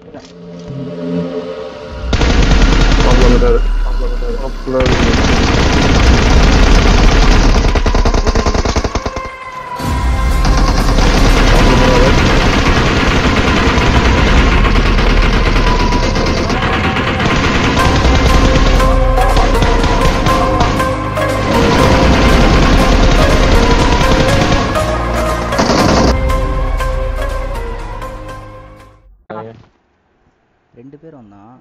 அவ்வளவு அவ்வளவு ரெண்டு பேர் வந்தான்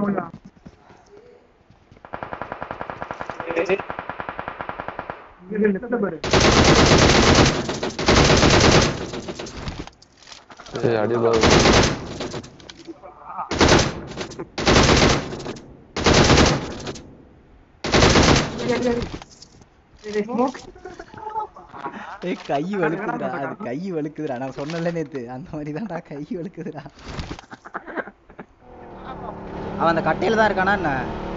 சரி அடிபா ஏய் கை வழுக்குதுடா அது கை வழுக்குதுடா நான் சொன்னல நேத்து அந்த மாதிரி தான்டா கை வழுக்குதுடா அவன் அந்த கட்டையில தான் இருக்கானா என்ன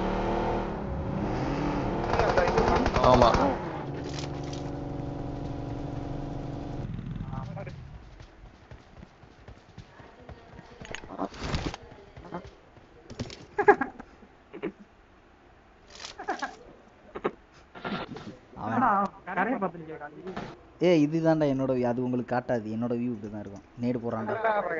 ஆமா அவன் ஏய் இதுதான்டா என்னோட view. அது உங்களுக்கு காட்டாது என்னோட வியூ இப்படி தான் இருக்கும் நேடு போடுறான்டா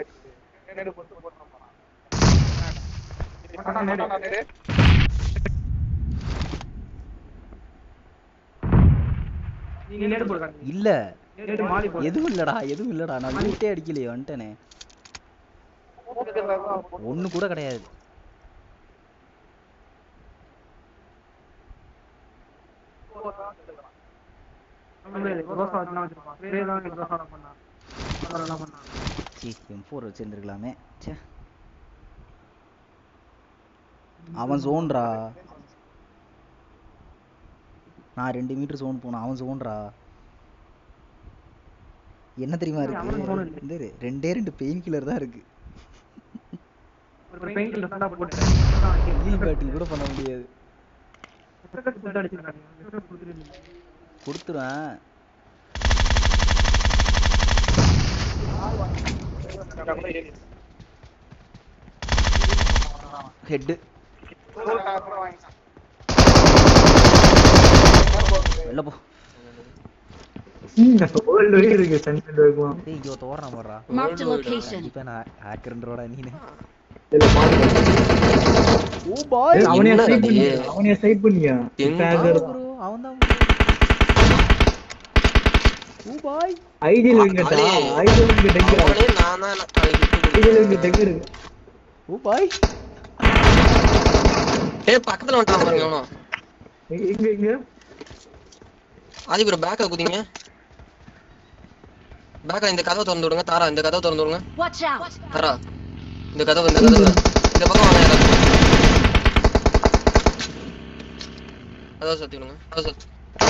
இல்ல எதுவும் இல்லடா எதுவும் இல்லடா நான் லூட்டே அடிக்கலையே வந்துட்டேனே ஒண்ணு கூட கிடையாது சி எம் ஃபோர் வச்சிருந்துருக்கலாமே ச்சே அவன் ஜோன்ரா நான் ரெண்டு மீட்டர் ஜோன் போனேன் அவன் ஜோன்ரா என்ன தெரியுமா இருக்கு இந்த இரு, ரெண்டே ரெண்டு பெயின் கில்லர் தான் இருக்கு ஹீல் பேட்டில் கூட பண்ண முடியாது கொடுத்துருவேன் ஹெட்டு வெளில போ டேய் இங்க ஒருத்த ஓடுறான் போடுறா Marked a location. இப்ப நான் ஹேக்கர்ன்றோட நீனு ஓ ஏய், பாய் அவனையா என்னடா save இது? பண்ணியா? அவனையா save பண்ணியா? எங்க? Tagger. ப்ரோ அவன் தான் ஓ பாய் IG ல வைங்கடா. அவனே. IG ல வைங்க Tagger. அவனே நான் தான் நாளைக்கு விட்டு IG ல வைங்க கொடுத்தேன். Tagger. ஓ பாய் ஏய் பக்கத்துல வந்துட்டான் பாருங்க அவனும் எங்க- எங்க எங்க ஆதி ப்ரோ பேக்கை குதிங்க பேக்கை இந்த கதவை திறந்து விடுங்க தாரா இந்த கதவை திறந்து விடுங்க Watch out! தாரா இந்த கதவு இந்த கதவு இந்த பக்கம் வாங்க யாராவது. கதவை சத்தி விடுங்க கதவை சத்தி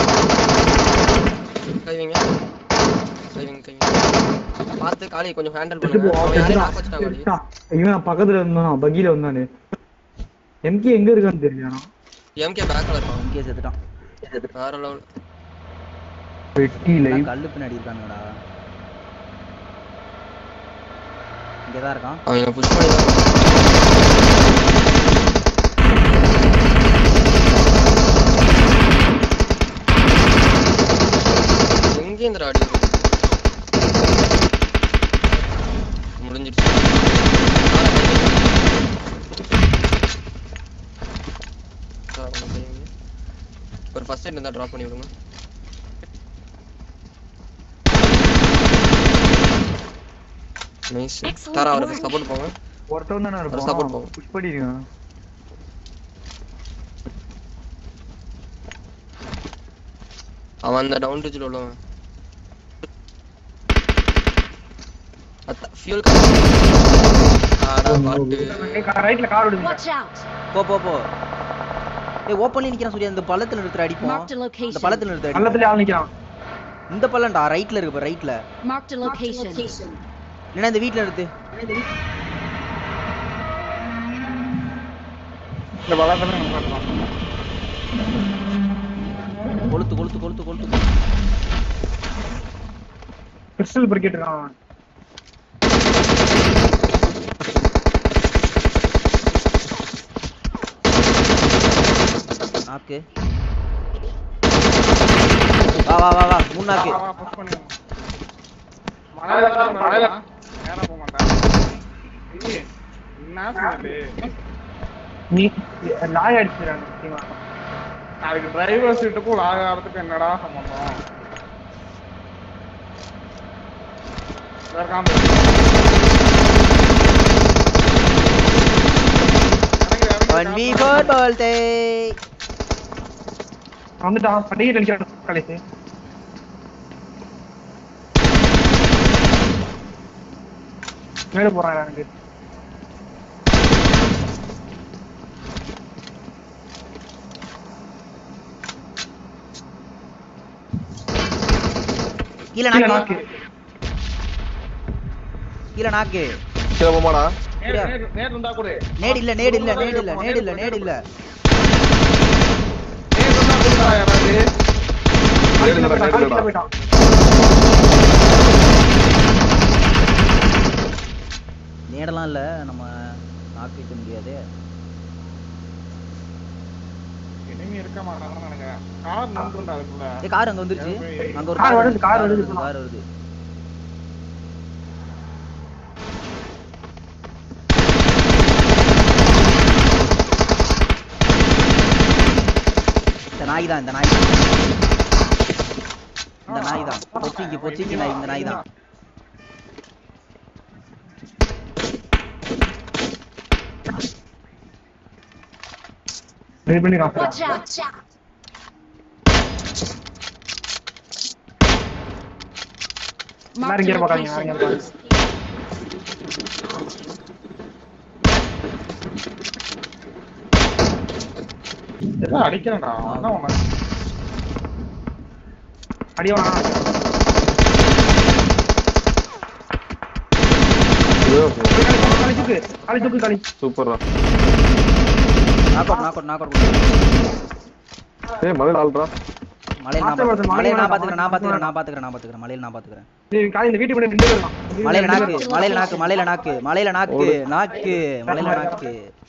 கை வைங்க கை வைங்க கை வைங்க பார்த்து காளியை கொஞ்சம் ஹேண்டில் செத்து பண்ணுங்க போ. அவன் யாரையும் செத்துட்டான். knock வச்சுட்டான் காளி செத்துட்டான். இவன் பக்கத்துல இருந்தான் பகில வந்தானு எம்கே எங்க இருக்கான்னு தெரியல எம்கே பேக்கில் இருக்கான் இங்கே செத்துட்டான் வேற லெவல் வெட்டி லைவ் நான் கல்லு பின்னாடி இருக்கானுங்கடா இங்கதான் இருக்கான் அவன் புஷ் பண்ணி தான் எங்கே இந்த ராடி முடிஞ்சிடுச்சு சார், ஒண்ணும் செய்யுங்க. ஒரு ஃபர்ஸ்ட் எய்ட் இருந்தா ட்ராப் பண்ணி விடுங்க நைஸ் Excellent தாரா அவருக்கு work. சப்போர்ட் போங்க ஒருத்தவன் தானே ஒரு support இருப்பான் போகும். புஷ் பண்ணிருக்கான் அவன் அந்த டவுன் ரிஜில் உள்ளவன் ஃபியூல் ஆடா பாட்டு ரைட்ல கார் விடுங்க Watch out! போ போ போ ஏய் ஓப்பன்ல நிக்கிறான் சூர்யா இந்த பள்ளத்துல நிறுத்துற அடிப்போம் Marked a இந்த location. பள்ளத்துல நிறுத்துற அடிப்போம் பள்ளத்துல ஆள் நிக்கிறான் இந்த பள்ளம்டா ரைட்ல இருக்கு பாரு ரைட்ல Marked a location. இல்லைன்னா இந்த வீட்ல நிறுத்து இந்த பள்ளத்துல நம்ம பார்க்கலாம் கொளுத்து கொளுத்து கொளுத்து கொளுத்து கிறிஸ்டல் பிரிக்கெட் இருக்கான் அவன். நாக்கு வா வா வா வா மூணு நாக்கு வா, வா, push பண்ணு. மலையில தான் மலையில நேரா போக மாட்டேன் ஏய், என்ன சொன்னது நீ லாய் அடிச்சிடறாங்க சத்தியமா அதுக்கு டிரைவர் சீட்டுக்கும் லாக் ஆகிறதுக்கு என்னடா சம்பந்தம் வேற காம்பு. இறங்கு, இறங்கு, ஒன் வி காம்பு. ஃபோர் போல்தே வந்துட்டான் படிக்கட்டு அடிக்கிறான் கடைசி மேல போறான் எனக்கு கீழே கீழே நாக்கு நாக்கு கீழே நாக்கு கீழே போமாடா சரியா? நேர், நேர், நேர் இருந்தா கொடு. நேடு இல்ல நேடு இல்ல நேடு இல்ல நேடு இல்ல நேடு இல்ல நேர் இருந்தா கொடுடா யாராவது. காலிக்கீழே போயிட்டான், நேர் காலிக்கீழே இல்லடா. போயிட்டான் நேடெல்லாம் இல்ல நம்ம நாக்கு வைக்க முடியாது enemy இருக்க மாட்டாங்கன்னு நினைக்கிறேன். கார் நின்றுண்டா அதுக்குள்ள. ஏ கார் அங்க வந்துருச்சு அங்க ஒரு கார் கார் வருது, கார் வருது. கார் வருது இந்த நாய் தான் இந்த நாய் தான் இந்த நாய் தான் பொச்சிக்கு பொச்சிக்கு நாய் இந்த நாய் தான் ரெடி பண்ணி காசு Watch out! Marked இங்கே a பார்க்காதீங்க, location. இங்கே பார்க்காதீங்க. எல்லாம் அடிக்கிறேன்டா. என்ன உனக்கு? அடிவானா காலி தூக்கு காலி தூக்கு காலி சூப்பர்ரா knock out knock out knock out ஏய் மலை ஆள்றா மலையில நான் மாத்த வருது, பாத்துக்கிறேன். மலையில நான் மலையில பாத்துக்கிறேன் நான் மாத்த பாத்துக்கிறேன் நான் பாத்துக்கிறேன் நான் பாத்துக்கிறேன் மலையில நான் பாத்துக்கிறேன் நீ காலி இந்த வீட்டுக்கு முன்னாடி நின்று இருக்கான் மலையில நாக்கு மலையில நாக்கு மலையில நாக்கு மலையில நாக்கு நாக்கு மலையில நாக்கு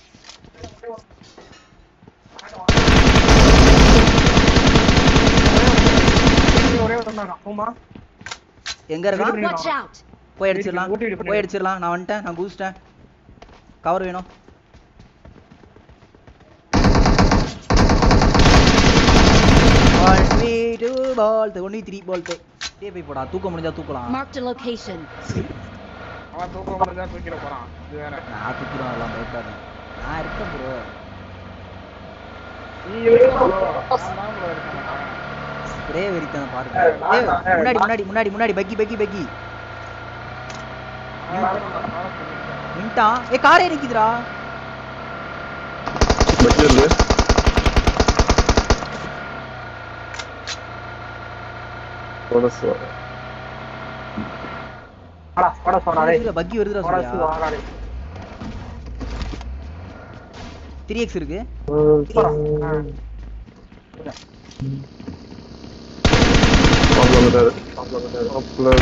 ஒரே ஒரு தான் போமா எங்க இருக்கான் Watch out! போய் அடிச்சிடலாம் ஊட்டி விடு, போய் அடிச்சிடலாம் நான் வந்துட்டேன் நான் குதிச்சிட்டேன் கவர் வேணும் ஒன் வி டூ பால் ஒன் வி த்ரீ பால் டே போய் போடா தூக்க முடிஞ்சா தூக்கலாம் Marked a location. அவன் தூக்க முடிஞ்சா தூக்கிட போறான் இது வேற நான் தூக்கிடும் எல்லாம் பயப்படாத நான் இருக்கேன் ப்ரோ அவன் தான் bro இருக்கான். ஸ்ப்ரே வெறித்தன பாருங்க ஏய், முன்னாடி முன்னாடி முன்னாடி முன்னாடி பக்கி பக்கி பக்கி அவன் தான் அவன் சொல்லிருக்கான். நின்ட்டான் ஏ காரே நிக்குதுடா பக்கெட்ல போடஸ் வாடா வாடா சொன்னா டேய் பக்கி வருதுடா வாடா சூர்யா வாடா டேய் த்ரீ எக்ஸ் இருக்கு போடா ஆ. அவ்வளவு அவ்வளவு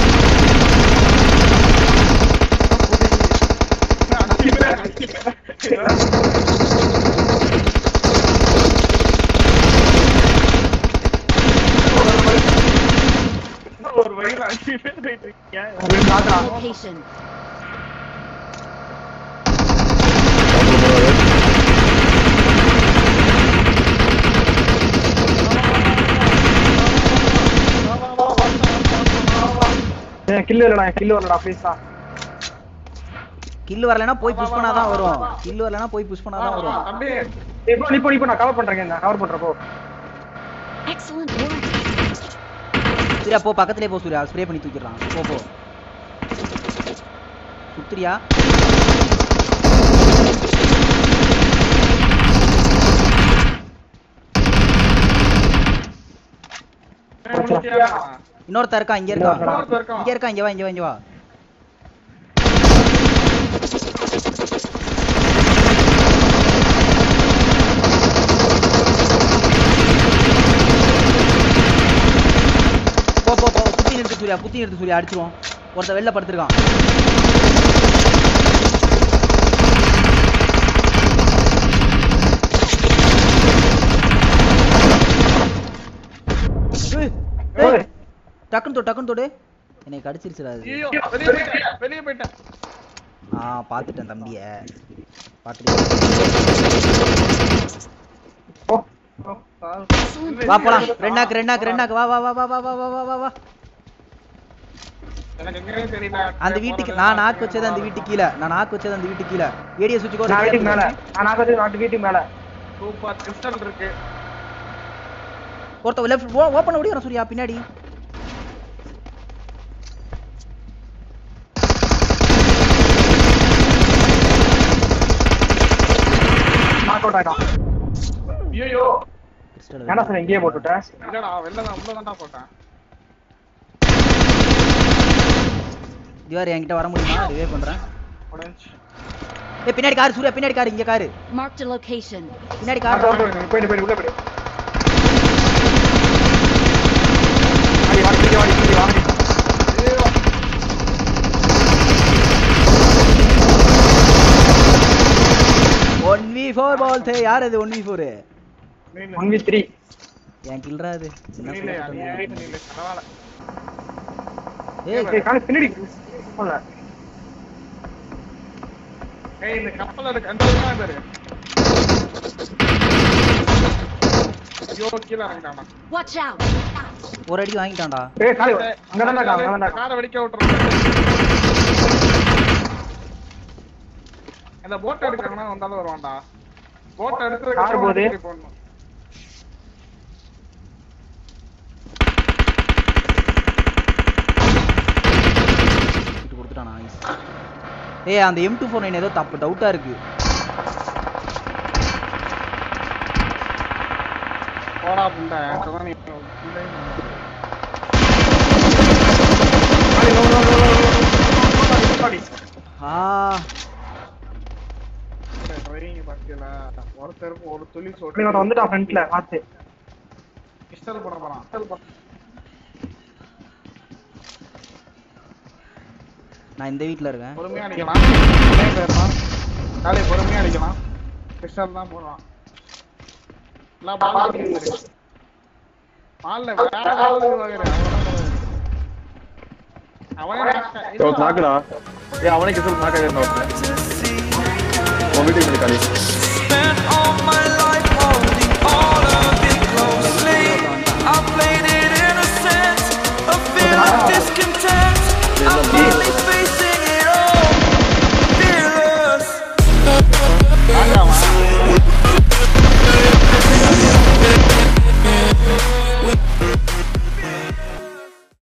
ஒரு வயல அஞ்சு பேர் போயிட்டு இருக்கீங்க ரெண்டு நாக்கா Location. ஏய் கில்லு இல்லடா கில்லு வரலடா ப்ளீஸ்டா கில் வரலனா போய் புஷ் பண்ணாதான் வரும் கில் வரலனா போய் புஷ் பண்ணாதான் வரும் தம்பி ஏய் இப்போ இப்போ இப்போ நான் கவர் பண்றேன் நான் கவர் பண்றப்போ Excellent work. சூர்யா போ பக்கத்துலயே போ சூர்யா ஸ்ப்ரே பண்ணி தூக்கிடலாம் போ போ சுத்துறியா இன்னொருத்தன் இருக்கான் இங்க இருக்கான் இன்னொருத்தன் இருக்கான். இங்க இருக்கான் இங்க வா இங்க வா இங்க வா போ போ போ குத்தி நிறுத்து சூர்யா குத்தி நிறுத்து சூர்யா அடிச்சிருவோம் ஒருத்தன் வெளில படுத்திருக்கான் டக்குன்னு தொடு டக்குன்னு தொடு என்னை கடிச்சிருச்சுடா அது ஐயோ வெளியே போயிட்டேன் வெளியே போயிட்டேன் ஆ பார்த்துட்டேன் தம்பிய பார்த்துட்டு ஓ ஓ, சார். Excellent. வா போலாம் ரெண்டாக்கு ரெண்டாக்கு ரெண்டாக்கு வா வா வா வா வா வா வா வா வா வா எனக்கு எங்கேயே தெரியல அந்த வீட்டுக்கு நான் நாக்கு வச்சது அந்த வீட்டுக்கு கீழே நான் நாக்கு வச்சது அந்த வீட்டுக்கு கீழே ஏடிஎஸ் சுவிட்சுக்கு நான் வீட்டுக்கு மேல ஒரு நான் நாக்கு வச்சு நாட்டு வீட்டுக்கு மேல சூப்பர் கிறிஸ்டல் இருக்கு ஒருத்த லெஃப்ட் ஓப்பன் ஓடி வர சூர்யா பின்னாடி நாக் அவுட் ஆயிட்டான் ஐயோ கிறிஸ்டல் ஏன்டா சார் எங்கேயே போட்டுவிட்டேன் இல்லடா வெளில தான் உள்ள தான்டா போட்டேன் திவாரி என்கிட்ட வர முடியுமா ரிவே பண்றேன் உடஞ்சி ஏய் பின்னாடி கார் சூர்யா பின்னாடி கார் இங்க காரு Marked a location. பின்னாடி கார் போயிட்டு போயிட்டு உள்ள போயிட்டு வாடி வாடி கீழே வாடி கீழே வாடி ஒன் வி ஃபோர் பால் தே யார் அது ஒன் வி ஃபோர் நீல ஒன் வி த்ரீ என் கில்றா அது என்ன நீல சொல்லிட்டு நீல நீல பரவாயில்ல ஏய் காணி பின்னாடி போல ஏய் இந்த கப்பல் இருக்கு அந்த தான் பேரு ஐயோ கீழே இறங்கிட்டாமா Watch out. ஒரு அடி வாங்கிட்டான்டா ஏய் காலி அங்க தான் அங்க தான் காரை வெடிக்க விட்டுறோம் இந்த போட் எடுக்கிறவனா வந்தாலும் வருவான்டா போட் எடுத்து Car போகுது. போடணும் விட்டு கொடுத்துட்டான் நாய்ஸ் ஏய் அந்த எம் டூ ஃபோர் நைன் ஏதோ தப்பு டவுட்டா இருக்கு போடா புண்டை இப்பதான் நீ புண்டை காலி நோ நோ நோ நோ காலி ஆ டிரைவிங் பார்க்கல ஒருத்தருக்கு ஒரு துளி நீ சொல்லி ஒருத்தன் வந்துட்டான் ஃப்ரண்ட்ல பார்த்து பிஸ்டல் போட போறான் பிஸ்டல் போட நான் இந்த வீட்ல இருக்கேன் பொறுமையா அடிக்கலாம் ஏன் பேரலாம் காலை பொறுமையா அடிக்கலாம் பிஸ்டல் தான் போடுறான் எல்லாம் பால் அடிக்கிறது பால்ல வேற ஆளு வாங்குறேன் அவனே யோ நாக்குடா ஏ அவனே கிசல் நாக்கா இருந்தா ஒருத்தன் உன் வீட்டுக்கு முன்னாடி காலி Spent all my life holding all of it closely. I played it innocent, a feel of discontent. I'm finally facing it all, fearless. ஆகாமா